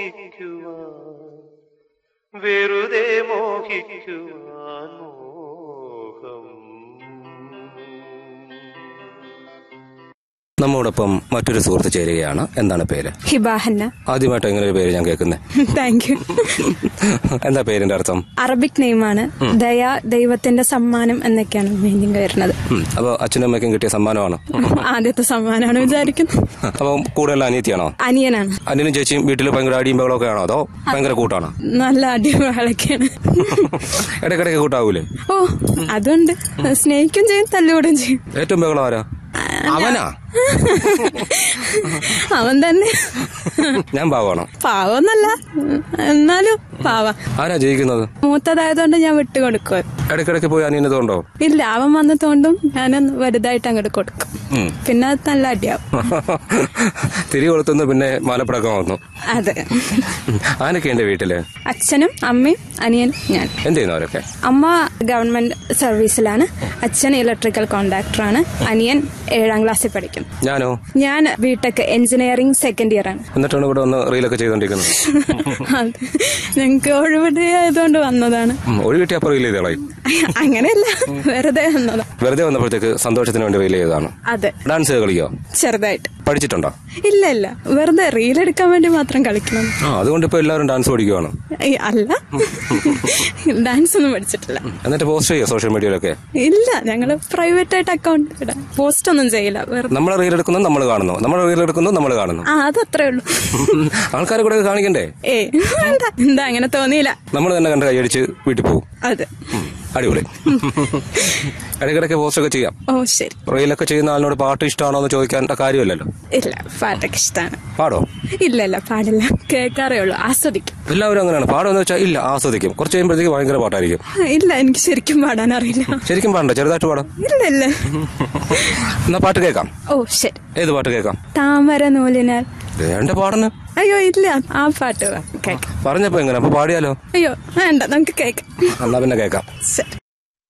വെറുതെ മോഹിക്കുവാൻ മോഹം നമ്മോടൊപ്പം മറ്റൊരു സുഹൃത്ത് ചേരുകയാണ് എന്താണ് പേര് ഹിബാഹന്ന ആദ്യമായിട്ട് ഇങ്ങനെ ഒരു പേര് ഞാൻ കേൾക്കുന്നത് താങ്ക് യു എന്താ പേരിന്റെ അർത്ഥം അറബിക് നെയിമാണ് ദയ ദൈവത്തിന്റെ സമ്മാനം എന്നൊക്കെയാണ് മീനിങ് വരുന്നത് ഉം. അപ്പൊ അച്ഛനും അമ്മയ്ക്കും കിട്ടിയ സമ്മാനമാണ് ആദ്യത്തെ സമ്മാനമാണ് വിചാരിക്കുന്നത് അപ്പൊ കൂടുതൽ അനിയത്തിയാണോ അനിയനാണ് അനിയനും ചേച്ചിയും വീട്ടിൽ ഭയങ്കര അടിയും ബഹളമൊക്കെ ആണോ അതോ ഭയങ്കര കൂട്ടാണോ നല്ല അടിവാളൊക്കെയാണ് ഇടയ്ക്കിടയ്ക്ക് കൂട്ടാവൂലേ ഓ അതുണ്ട് സ്നേഹിക്കും ചെയ്യും തല്ലുകൂടും ചെയ്യും ഏറ്റവും ബഹളം ആരാ അവനാ അവൻ തന്നെ ഞാൻ പാവാണോ പാവന്നല്ല എന്നാലും പാവ ആരാ ജയിക്കുന്നത് മൂത്തതായതുകൊണ്ട് ഞാൻ വിട്ടുകൊടുക്കും ഇടയ്ക്കിടയ്ക്ക് പോയി അനിയനെ തോണ്ടോ ഇല്ല അവൻ വന്നതുകൊണ്ടും ഞാൻ വലുതായിട്ട് അങ്ങോട്ട് കൊടുക്കും ഉം. പിന്നെ അത് നല്ല അടിയാവും തിരി കൊളുത്തുന്നു പിന്നെ മാലപ്പടക്കം വന്നു അതെ ആനൊക്കെ എന്റെ വീട്ടില് അച്ഛനും അമ്മയും അനിയനും ഞാൻ എന്ത് ചെയ്യുന്നു അവരൊക്കെ അമ്മ ഗവൺമെന്റ് സർവീസിലാണ് അച്ഛൻ ഇലക്ട്രിക്കൽ കോൺട്രാക്ടറാണ് അനിയൻ ഏഴാം ക്ലാസ്സിൽ പഠിക്കും ഞാനോ ഞാൻ ബിടെക് എഞ്ചിനീയറിംഗ് സെക്കൻഡ് ഇയർ ആണ് എന്നിട്ടാണ് ഇവിടെ ഒന്ന് റീലൊക്കെ ചെയ്തോണ്ടിരിക്കുന്നത് അത് ഞങ്ങൾക്ക് ഒഴിവിടെ ആയതുകൊണ്ട് വന്നതാണ് ഉം, ഒരു കിട്ടിയ അപ്പൊ റീൽ ചെയ്തോളായി അങ്ങനെയല്ല വെറുതെ വന്നതാ വെറുതെ വന്നപ്പോഴത്തേക്ക് സന്തോഷത്തിന് വേണ്ടി റീൽ ചെയ്തതാണ് അതെ ഡാൻസ് കളിക്കോ ചെറുതായിട്ട് പഠിച്ചിട്ടുണ്ടോ ഇല്ല ഇല്ല വെറുതെ റീൽ എടുക്കാൻ വേണ്ടി മാത്രം കളിക്കണം ആ അതുകൊണ്ട് ഇപ്പൊ എല്ലാവരും ഡാൻസ് പഠിക്കുവാണ് ഏയ്, അല്ല ഡാൻസ് ഒന്നും പഠിച്ചിട്ടില്ല എന്നിട്ട് പോസ്റ്റ് ചെയ്യോ സോഷ്യൽ മീഡിയയിലൊക്കെ ഇല്ല ഞങ്ങള് പ്രൈവറ്റ് ആയിട്ട് അക്കൗണ്ട് ഇടാം പോസ്റ്റ് ഒന്നും ചെയ്യില്ല വെറുതെ നമ്മൾ റീൽ എടുക്കുന്നു നമ്മൾ കാണുന്നു നമ്മൾ റീൽ എടുക്കുന്നു നമ്മൾ കാണുന്നു ആ അതത്രേ ഉള്ളൂ ആൾക്കാരെ കൂടെ കാണിക്കണ്ടേ ഏ വേണ്ട എന്താ അങ്ങനെ തോന്നിയില്ല നമ്മൾ തന്നെ കണ്ട് കൈയടിച്ച് വീട്ടിൽ പോകും അതെ ഉം, അടിപൊളി ഇടയ്ക്കിടയ്ക്ക് പോസ്റ്റ് ഒക്കെ ചെയ്യാം ഓ ശരി റീലൊക്കെ ചെയ്യുന്ന ആളിനോട് പാട്ട് ഇഷ്ടമാണോ എന്ന് ചോദിക്കേണ്ട കാര്യമല്ലല്ലോ ഇല്ല പാട്ടൊക്കെ ഇഷ്ടമാണ് പാടോ ഇല്ല ഇല്ല പാടില്ല കേൾക്കാറേ ഉള്ളൂ ആസ്വദിക്കും എല്ലാവരും അങ്ങനെയാണ് പാടുമെന്ന് വെച്ചാൽ ഇല്ല ആസ്വദിക്കും കുറച്ച് കഴിയുമ്പോഴത്തേക്ക് ഭയങ്കര പാട്ടായിരിക്കും ഇല്ല എനിക്ക് ശരിക്കും പാടാൻ അറിയില്ല ശരിക്കും പാടണ്ട ചെറുതായിട്ട് പാടാം ഇല്ല ഇല്ല എന്നാ പാട്ട് കേൾക്കാം ഓ ശരി ഏത് പാട്ട് കേൾക്കാം താമര നൂലിനാൽ വേണ്ട പാടുന്നു അയ്യോ ഇല്ല ആ പാട്ട് കേൾക്കാം പറഞ്ഞപ്പോ എങ്ങനെ അപ്പൊ പാടിയാലോ അയ്യോ വേണ്ട നമുക്ക് കേൾക്കാം എന്നാ പിന്നെ കേൾക്കാം ശരി